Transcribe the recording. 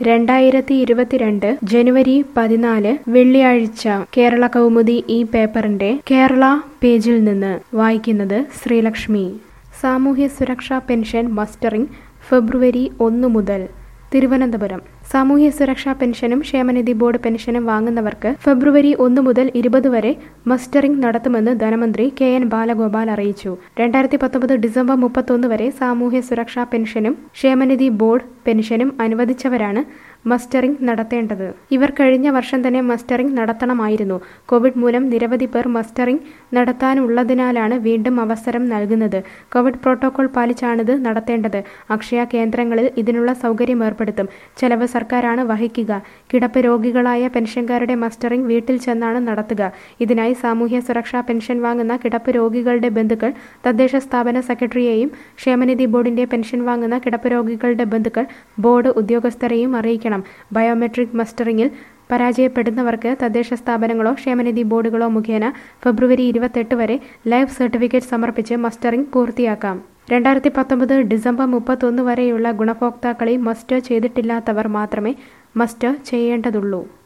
രണ്ടായിരത്തി ഇരുപത്തിരണ്ട് ജനുവരി പതിനാല് വെള്ളിയാഴ്ച കേരള കൗമുദി ഈ പേപ്പറിന്റെ കേരള പേജിൽ നിന്ന് വായിക്കുന്നത് ശ്രീലക്ഷ്മി സാമൂഹ്യ സുരക്ഷാ പെൻഷൻ മസ്റ്ററിംഗ് ഫെബ്രുവരി ഒന്ന് മുതൽ തിരുവനന്തപുരം സാമൂഹ്യ സുരക്ഷാ പെൻഷനും ക്ഷേമനിധി ബോർഡ് പെൻഷനും വാങ്ങുന്നവർക്ക് ഫെബ്രുവരി ഒന്ന് മുതൽ ഇരുപത് വരെ മസ്റ്ററിംഗ് നടത്തുമെന്ന് ധനമന്ത്രി കെ എൻ ബാലഗോപാൽ അറിയിച്ചു രണ്ടായിരത്തി പത്തൊമ്പത് ഡിസംബർ മുപ്പത്തൊന്ന് വരെ സാമൂഹ്യ സുരക്ഷാ പെൻഷനും ക്ഷേമനിധി ബോർഡ് പെൻഷനും അനുവദിച്ചവരാണ് മസ്റ്ററിംഗ് നടത്തേണ്ടത് ഇവർ കഴിഞ്ഞ വർഷം തന്നെ മസ്റ്ററിംഗ് നടത്തണമായിരുന്നു കോവിഡ് മൂലം നിരവധി പേർ മസ്റ്ററിംഗ് നടത്താനുള്ളതിനാലാണ് വീണ്ടും അവസരം നൽകുന്നത് കോവിഡ് പ്രോട്ടോകോൾ പാലിച്ചാണിത് നടത്തേണ്ടത് അക്ഷയ കേന്ദ്രങ്ങളിൽ ഇതിനുള്ള സൗകര്യം ഏർപ്പെടുത്തും ചെലവ് സർക്കാരാണ് വഹിക്കുക കിടപ്പ് രോഗികളായ പെൻഷൻകാരുടെ മസ്റ്ററിംഗ് വീട്ടിൽ ചെന്നാണ് നടത്തുക ഇതിനായി സാമൂഹ്യ സുരക്ഷാ പെൻഷൻ വാങ്ങുന്ന കിടപ്പ് രോഗികളുടെ ബന്ധുക്കൾ തദ്ദേശ സ്ഥാപന സെക്രട്ടറിയെയും ക്ഷേമനിധി ബോർഡിന്റെ പെൻഷൻ വാങ്ങുന്ന കിടപ്പ് രോഗികളുടെ ബന്ധുക്കൾ ബോർഡ് ഉദ്യോഗസ്ഥരെയും അറിയിക്കണം ബയോമെട്രിക് മസ്റ്ററിംഗിൽ പരാജയപ്പെടുന്നവർക്ക് തദ്ദേശ സ്ഥാപനങ്ങളോ ക്ഷേമനിധി ബോർഡുകളോ മുഖേന ഫെബ്രുവരി ഇരുപത്തെട്ട് വരെ ലൈഫ് സർട്ടിഫിക്കറ്റ് സമർപ്പിച്ച് മസ്റ്ററിംഗ് പൂർത്തിയാക്കാം രണ്ടായിരത്തി പത്തൊമ്പത് ഡിസംബർ മുപ്പത്തൊന്ന് വരെയുള്ള ഗുണഭോക്താക്കളെ മസ്റ്റർ ചെയ്തിട്ടില്ലാത്തവർ മാത്രമേ മസ്റ്റർ ചെയ്യേണ്ടതുള്ളൂ